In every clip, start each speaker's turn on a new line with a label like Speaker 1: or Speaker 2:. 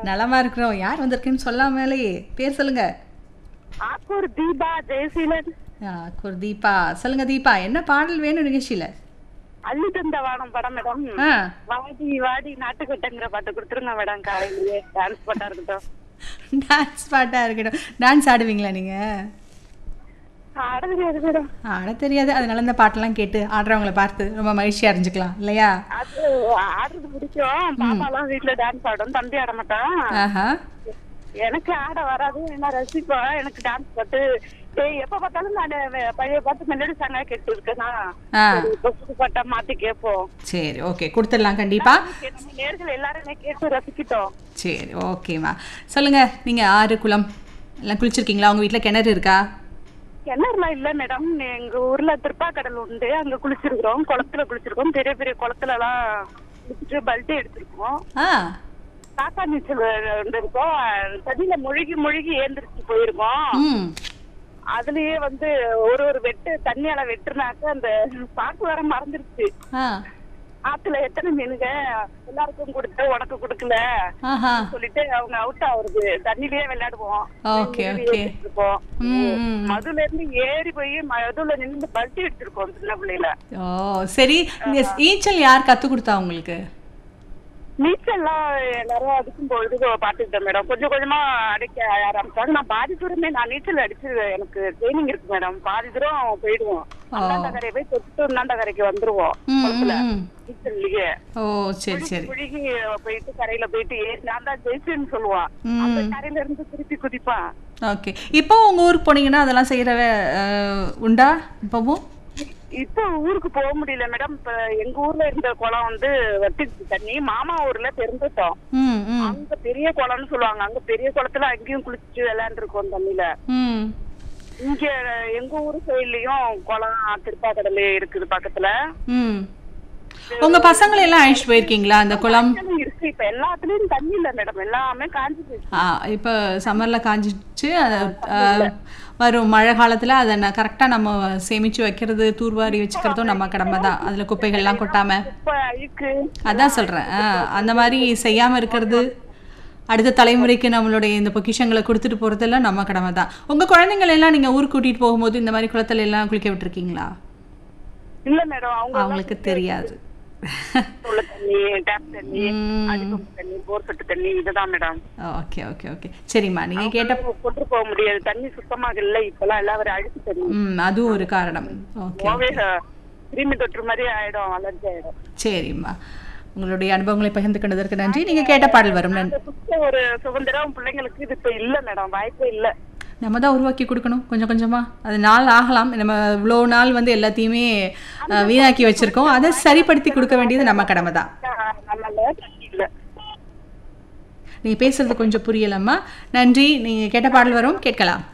Speaker 1: நலமா இருக்கிறோம் யார் வந்திருக்குன்னு சொல்லாமலே பேர் சொல்லுங்க
Speaker 2: ஆக்கூர் தீபா ஜெயசீலன்
Speaker 1: ஆ, குர் தீபா சொல்லுங்க தீபா என்ன பாடல் வேணும் நிகழ்ச்சியில
Speaker 2: அள்ளி தந்த வானம் படம் மேடம்
Speaker 1: ஆ
Speaker 2: வாடி வாடி நாட்டுக்கொட்டைங்கிற பாட்டு கொடுத்துருங்க மேடம் காலையிலேயே டான்ஸ் பாட்டா இருக்கட்டும்
Speaker 1: டான்ஸ் பாட்டா இருக்கட்டும் டான்ஸ் ஆடுவீங்களா நீங்க
Speaker 2: ஆட தெரியாது மேடம்
Speaker 1: ஆட தெரியாது அதனால இந்த பாட்டெல்லாம் கேட்டு ஆடுறவங்கள பார்த்து ரொம்ப மகிழ்ச்சியா அறிஞ்சுக்கலாம் இல்லையா
Speaker 2: அது ஆடுறது பிடிக்கும் பாப்பாலாம் வீட்டுல டான்ஸ் ஆடும் தம்பி ஆட மாட்டான்
Speaker 1: ஆஹா
Speaker 2: எனக்கு ஆட வராது நான் ரசிப்பேன் எனக்கு டான்ஸ் பாட்டு டேய் எப்ப பார்த்தாலும் நான் வே- பழைய பாட்டு மெலடி சாங்கா கேட்டு இருக்கேனா
Speaker 1: ஆ
Speaker 2: இப்ப புது பாட்டா மாத்தி கேட்போம்
Speaker 1: சரி ஓகே கொடுத்துடலாம் கண்டிப்பா
Speaker 2: நம்ம நேர்கள் எல்லாருமே கேட்டு ரசிக்கிட்டோம்
Speaker 1: சரி ஓகேம்மா சொல்லுங்க நீங்க ஆறு குளம் எல்லாம் குளிச்சிருக்கீங்களா உங்க வீட்ல கிணறு இருக்கா
Speaker 2: கிணறுலாம் இல்ல மேடம் எங்க ஊர்ல திருப்பாக்கடல் உண்டு அங்க குளிச்சிருக்கிறோம் குளத்துல குளிச்சிருக்கோம் பெரிய பெரிய குளத்துல எல்லாம் குளிச்சுட்டு பல்ட்டி எடுத்திருக்கோம்
Speaker 1: ஆ
Speaker 2: காக்கா நீச்சல் இருக்கோம் தண்ணியில முழுகி முழுகி ஏந்திரிச்சு போயிருக்கோம்
Speaker 1: ம்
Speaker 2: அதுலயே வந்து ஒரு ஒரு வெட்டு தண்ணியால வெட்டுனாக்க அந்த பாக்கு வர மறந்துருச்சு
Speaker 1: ஆ
Speaker 2: ஆத்துல எத்தனை மீனுங்க எல்லாருக்கும் கொடுத்த உனக்கு கொடுக்கல
Speaker 1: ஆஹா
Speaker 2: சொல்லிட்டு அவங்க அவுட் ஆகுறது தண்ணிலேயே விளையாடுவோம்
Speaker 1: ஓகே
Speaker 2: மீன்
Speaker 1: ஓகே
Speaker 2: ஏறிட்டு இருப்போம்
Speaker 1: ம் ம்.
Speaker 2: மதுல இருந்து ஏறி போய் மதுல நின்று பல்ட்டி எடுத்திருக்கோம் சின்ன பிள்ளையில
Speaker 1: ஓ சரி இந்த நீச்சல் யார் கத்து கொடுத்தா உங்களுக்கு
Speaker 2: நீச்சல்லாம் எல்லாரும் அதுக்கும் பொழுது பாத்துக்கிட்டேன் மேடம் கொஞ்சம் கொஞ்சமா அடிக்க ஆரம்பிச்சாங்க நான் பாதி தூரமே நான் நீச்சல் அடிச்சு எனக்கு ட்ரைனிங் இருக்கு மேடம் பாதி தூரம் போயிடுவோம் அண்ணாண்ட கரையை போய் தொட்டு அண்ணாண்ட கரைக்கு வந்துருவோம்
Speaker 1: ம்,
Speaker 2: குளத்துல
Speaker 1: ம், ம்.
Speaker 2: நீச்சல்லையே
Speaker 1: ஓ சரி சரி
Speaker 2: குழுகி போயிட்டு கரையில போயிட்டு ஏறி நான் தான் ஜெயிச்சேன்னு சொல்லுவான்
Speaker 1: ம்.
Speaker 2: அந்த கரையில இருந்து திருப்பி குதிப்பான்
Speaker 1: ஓகே இப்போ உங்க ஊருக்கு போனீங்கன்னா அதெல்லாம் செய்யற அஹ், உண்டா இப்பவும்
Speaker 2: இப்போ ஊருக்கு போக முடியல மேடம் இப்ப எங்க ஊர்ல இருந்த குளம் வந்து வத்திடுச்சு தண்ணி மாமா ஊர்ல தெரிஞ்சிட்டோம்
Speaker 1: ம் ம்
Speaker 2: அங்க பெரிய குளம்னு சொல்லுவாங்க அங்க பெரிய குளத்துல அங்கேயும் குளிச்சுட்டு விளையாண்டுருக்கோம் தண்ணியில
Speaker 1: ம்
Speaker 2: இங்க எங்க ஊர் சைட்லயும் குளம் திருப்பாக்கடல் இருக்குது பக்கத்துல
Speaker 1: ம் உங்க பசங்களை எல்லாம் அழைச்சிட்டு போயிருக்கீங்களா அந்த குளம்
Speaker 2: தண்ணி இருக்கு இப்ப எல்லாத்துலயும் தண்ணி இல்ல மேடம் எல்லாமே காஞ்சி போயிடுச்சு
Speaker 1: ஆ இப்போ சம்மரில் காஞ்சிச்சு அது அஹ், வரும் மழை காலத்தில் அதை நான் கரெக்டாக நம்ம சேமித்து வைக்கிறது தூர்வாரி வச்சுக்கிறதும் நம்ம கடமை தான் அதில் குப்பைகள்லாம் கொட்டாமல்
Speaker 2: இப்ப அழுக்கு
Speaker 1: அதான் சொல்கிறேன் அந்த மாதிரி செய்யாமல் இருக்கிறது அடுத்த தலைமுறைக்கு நம்மளுடைய இந்த பொக்கிஷங்களை கொடுத்துட்டு போகிறதெல்லாம் நம்ம கடமை தான் உங்கள் குழந்தைங்களை எல்லாம் நீங்கள் ஊருக்கு கூட்டிகிட்டு போகும்போது இந்த மாதிரி குளத்துல எல்லாம் குளிக்க விட்டுருக்கீங்களா
Speaker 2: இல்ல மேடம் அவங்க
Speaker 1: அவங்களுக்கு தெரியாது
Speaker 2: உள்ள தண்ணி டேப் தண்ணி
Speaker 1: ம்.
Speaker 2: அடிப்பம்பு தண்ணி போர் சொட்டு தண்ணி இதுதான் மேடம்
Speaker 1: ஓகே ஓகே ஓகே சரிம்மா நீங்கள் கேட்ட
Speaker 2: கொண்டு போக முடியாது தண்ணி சுத்தமாக இல்ல இப்பெல்லாம் எல்லாரும் அழுக்கு தண்ணி
Speaker 1: ம் அதுவும் ஒரு காரணம் ஓகே
Speaker 2: ஓவே கிருமி தொற்று மாதிரி ஆயிடும் அலர்ஜி ஆயிடும்
Speaker 1: சரிம்மா உங்களுடைய அனுபவங்களை பகிர்ந்துக்கிட்டதற்கு நன்றி நீங்கள் கேட்ட பாடல் வரும் நன்றி
Speaker 2: அந்த புத்த ஒரு சுதந்திரம் பிள்ளைங்களுக்கு இது இப்ப இல்ல மேடம் வாய்ப்பே இல்ல
Speaker 1: நம்ம தான் உருவாக்கி கொடுக்கணும் கொஞ்சம் கொஞ்சமாக அது நாள் ஆகலாம் நம்ம இவ்வளோ நாள் வந்து எல்லாத்தையுமே அஹ், வீணாக்கி வச்சுருக்கோம் அதை சரிப்படுத்தி கொடுக்க வேண்டியது நம்ம கடமை தான்
Speaker 2: நம்மள தண்ணி இல்ல
Speaker 1: நீங்கள் பேசுறது கொஞ்சம் புரியலம்மா நன்றி நீங்கள் கேட்ட பாடல் வரும் கேட்கலாம்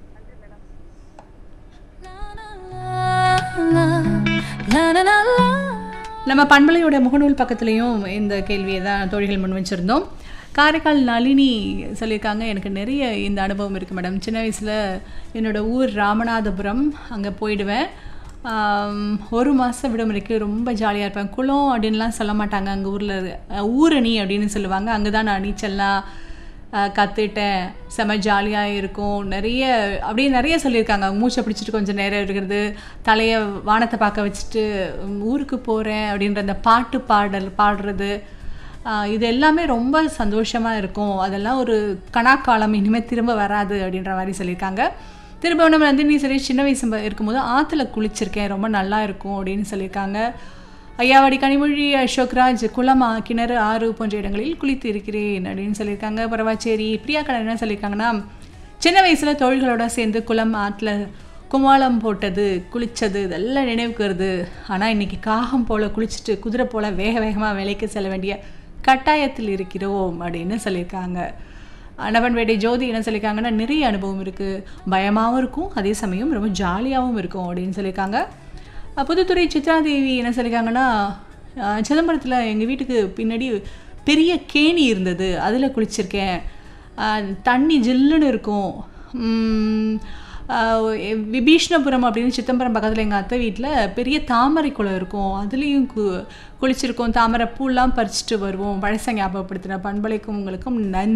Speaker 1: நம்ம பண்பலையோட முகநூல் பக்கத்துலேயும் இந்த கேள்வியை தான் தோழிகள் முன் வச்சுருந்தோம் காரைக்கால் நளினி சொல்லியிருக்காங்க எனக்கு நிறைய இந்த அனுபவம் இருக்குது மேடம் சின்ன வயசில் என்னோட ஊர் ராமநாதபுரம் அங்கே போயிடுவேன் ஆம், ஒரு மாதம் விடுமுறைக்கு ரொம்ப ஜாலியாக இருப்பேன் குளம் அப்படின்லாம் சொல்ல மாட்டாங்க அங்கே ஊரில் ஊரணி அப்படின்னு சொல்லுவாங்க அங்கே தான் நான் நீச்சல்லாம் ஆஹ் கத்துட்டேன் செம ஜாலியாக இருக்கும் நிறைய அப்படியே நிறைய சொல்லியிருக்காங்க அவங்க மூச்சை பிடிச்சிட்டு கொஞ்சம் நேரம் இருக்கிறது தலையை வானத்தை பார்க்க வச்சுட்டு உம், ஊருக்கு போகிறேன் அப்படின்ற அந்த பாட்டு பாடல் பாடுறது ஆஹ் இது எல்லாமே ரொம்ப சந்தோஷமாக இருக்கும் அதெல்லாம் ஒரு கணாக்காலம் இனிமேல் திரும்ப வராது அப்படின்ற மாதிரி சொல்லியிருக்காங்க திருபுவனம் நந்தினி சரி சின்ன வயசு ப- இருக்கும்போது ஆற்றுல குளிச்சிருக்கேன் ரொம்ப நல்லா இருக்கும் அப்படின்னு சொல்லியிருக்காங்க ஐயாவாடி கனிமொழி அசோக்ராஜ் குளமா கிணறு ஆறு போன்ற இடங்களில் குளித்து இருக்கிறேன் அப்படின்னு சொல்லியிருக்காங்க பரவாச்சேரி பிரியா கடன் என்ன சொல்லியிருக்காங்கன்னா சின்ன வயசில் தோழிகளோட சேர்ந்து குளம் ஆற்றுல குமாலம் போட்டது குளித்தது இதெல்லாம் நினைவுக்கு வருது ஆனால் இன்னைக்கு காகம் போல் குளிச்சுட்டு குதிரை போல் வேக வேகமாக வேலைக்கு செல்ல வேண்டிய கட்டாயத்தில் இருக்கிறோம் அப்படின்னு சொல்லியிருக்காங்க நவன்பேட்டை ஜோதி என்ன சொல்லியிருக்காங்கன்னா நிறைய அனுபவம் இருக்குது பயமாகவும் இருக்கும் அதே சமயம் ரொம்ப ஜாலியாகவும் இருக்கும் அப்படின்னு சொல்லியிருக்காங்க அஹ் புதுத்துறை சித்ராதேவி என்ன சொல்லியிருக்காங்கன்னா அஹ் சிதம்பரத்தில் எங்கள் வீட்டுக்கு பின்னாடி பெரிய கேணி இருந்தது அதில் குளிச்சிருக்கேன் அஹ் தண்ணி ஜில்லுன்னு இருக்கும் உம், அஹ் விபீஷ்ணபுரம் அப்படின்னு சிதம்பரம் பக்கத்தில் எங்கள் அத்தை வீட்டில் பெரிய தாமரை குளம் இருக்கும் அதுலேயும் கு குளிச்சிருக்கோம் தாமரை பூலாம் பறிச்சுட்டு வருவோம் பழச ஞாபகப்படுத்தின பண்பலைக்கும் உங்களுக்கும் நன்றி